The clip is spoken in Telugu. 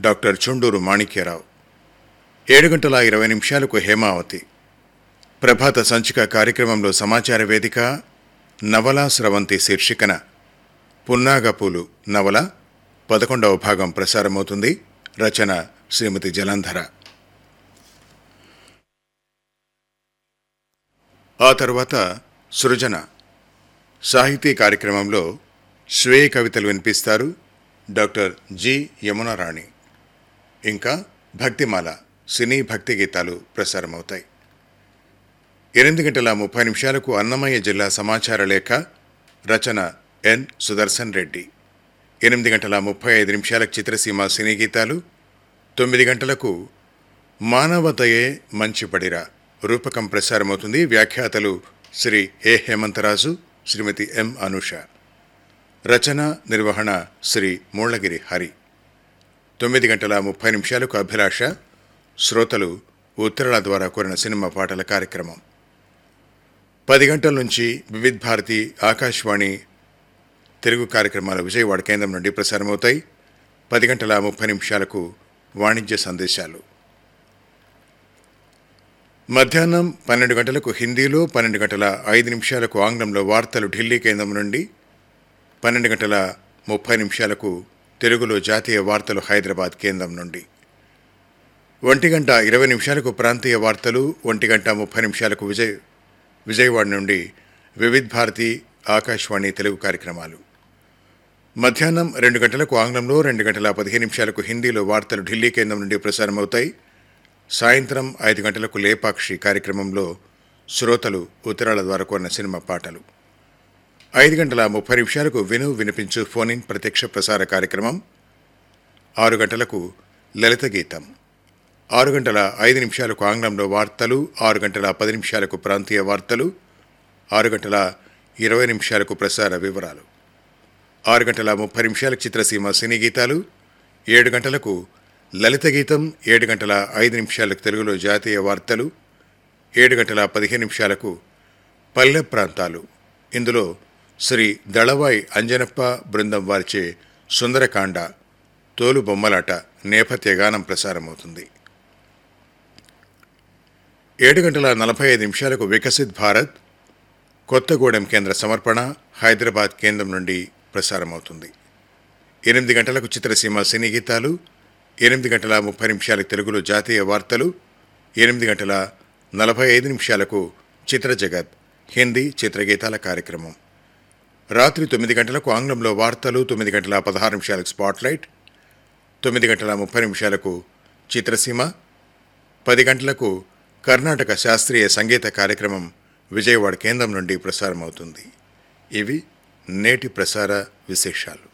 డాక్టర్ చుండూరు మాణిక్యరావు ఏడు గంటల ఇరవై నిమిషాలకు హేమావతి ప్రభాత సంచిక కార్యక్రమంలో సమాచార వేదిక నవలా స్రవంతి శీర్షికన పున్నాగపూలు నవల పదకొండవ భాగం ప్రసారమవుతుంది రచన శ్రీమతి జలంధర ఆ తర్వాత సృజన సాహితీ కార్యక్రమంలో స్వే కవితలు వినిపిస్తారు డాక్టర్ జి యమునారాణి ఇంకా భక్తిమాల సినీ భక్తి గీతాలు ప్రసారమవుతాయి ఎనిమిది గంటల ముప్పై నిమిషాలకు అన్నమయ్య జిల్లా సమాచార లేఖ రచన ఎన్ సుదర్శన్ రెడ్డి ఎనిమిది గంటల ముప్పై ఐదు నిమిషాలకు చిత్రసీమ సినీ గీతాలు తొమ్మిది గంటలకు మానవతయే మంచిపడిరా రూపకం ప్రసారమవుతుంది వ్యాఖ్యాతలు శ్రీ ఏ హేమంతరాజు శ్రీమతి ఎం అనుష రచన నిర్వహణ శ్రీ మూళ్లగిరి హరి తొమ్మిది గంటల ముప్పై నిమిషాలకు అభిలాష శ్రోతలు ఉత్తరాల ద్వారా కోరిన సినిమా పాటల కార్యక్రమం పది గంటల నుంచి వివిధ్ భారతి ఆకాశవాణి తెలుగు కార్యక్రమాలు విజయవాడ కేంద్రం నుండి ప్రసారమవుతాయి పది గంటల ముప్పై నిమిషాలకు వాణిజ్య సందేశాలు మధ్యాహ్నం పన్నెండు గంటలకు హిందీలో పన్నెండు గంటల ఐదు నిమిషాలకు ఆంగ్లంలో వార్తలు ఢిల్లీ కేంద్రం నుండి పన్నెండు గంటల ముప్పై నిమిషాలకు తెలుగులో జాతీయ వార్తలు హైదరాబాద్ కేంద్రం నుండి ఒంటి గంట ఇరవై నిమిషాలకు ప్రాంతీయ వార్తలు ఒంటి గంట ముప్పై నిమిషాలకు విజయ్ విజయవాడ నుండి వివిధ్ భారతి ఆకాశవాణి తెలుగు కార్యక్రమాలు మధ్యాహ్నం రెండు గంటలకు ఆంగ్లంలో రెండు గంటల పదిహేను నిమిషాలకు హిందీలో వార్తలు ఢిల్లీ కేంద్రం నుండి ప్రసారమవుతాయి సాయంత్రం ఐదు గంటలకు లేపాక్షి కార్యక్రమంలో శ్రోతలు ఉత్తరాల ద్వారా కోరిన సినిమా పాటలు ఐదు గంటల ముప్పై నిమిషాలకు విను వినిపించు ఫోన్ ఇన్ ప్రత్యక్ష ప్రసార కార్యక్రమం ఆరు గంటలకు లలిత గీతం ఆరు గంటల ఐదు నిమిషాలకు ఆంగ్లంలో వార్తలు ఆరు గంటల పది నిమిషాలకు ప్రాంతీయ వార్తలు ఆరు గంటల ఇరవై నిమిషాలకు ప్రసార వివరాలు ఆరు గంటల ముప్పై నిమిషాలకు చిత్రసీమ సినీ గీతాలు ఏడు గంటలకు లలిత గీతం ఏడు గంటల ఐదు నిమిషాలకు తెలుగులో జాతీయ వార్తలు ఏడు గంటల పదిహేను నిమిషాలకు పల్లె ప్రాంతాలు ఇందులో శ్రీ దళవాయి అంజనప్ప బృందం వారిచే సుందరకాండ తోలు బొమ్మలాట నేపథ్య గానం ప్రసారమవుతుంది ఏడు గంటల నలభై ఐదు నిమిషాలకు వికసిత్ భారత్ కొత్తగూడెం కేంద్ర సమర్పణ హైదరాబాద్ కేంద్రం నుండి ప్రసారమవుతుంది ఎనిమిది గంటలకు చిత్రసీమ సినీ గీతాలు ఎనిమిది గంటల ముప్పై నిమిషాలకు తెలుగులో జాతీయ వార్తలు ఎనిమిది గంటల నలభై ఐదు నిమిషాలకు చిత్ర జగత్ హిందీ చిత్రగీతాల కార్యక్రమం రాత్రి తొమ్మిది గంటలకు ఆంగ్లంలో వార్తలు తొమ్మిది గంటల పదహారు నిమిషాలకు స్పాట్లైట్ తొమ్మిది గంటల ముప్పై నిమిషాలకు చిత్రసీమ పది గంటలకు కర్ణాటక శాస్త్రీయ సంగీత కార్యక్రమం విజయవాడ కేంద్రం నుండి ప్రసారమవుతుంది ఇవి నేటి ప్రసార విశేషాలు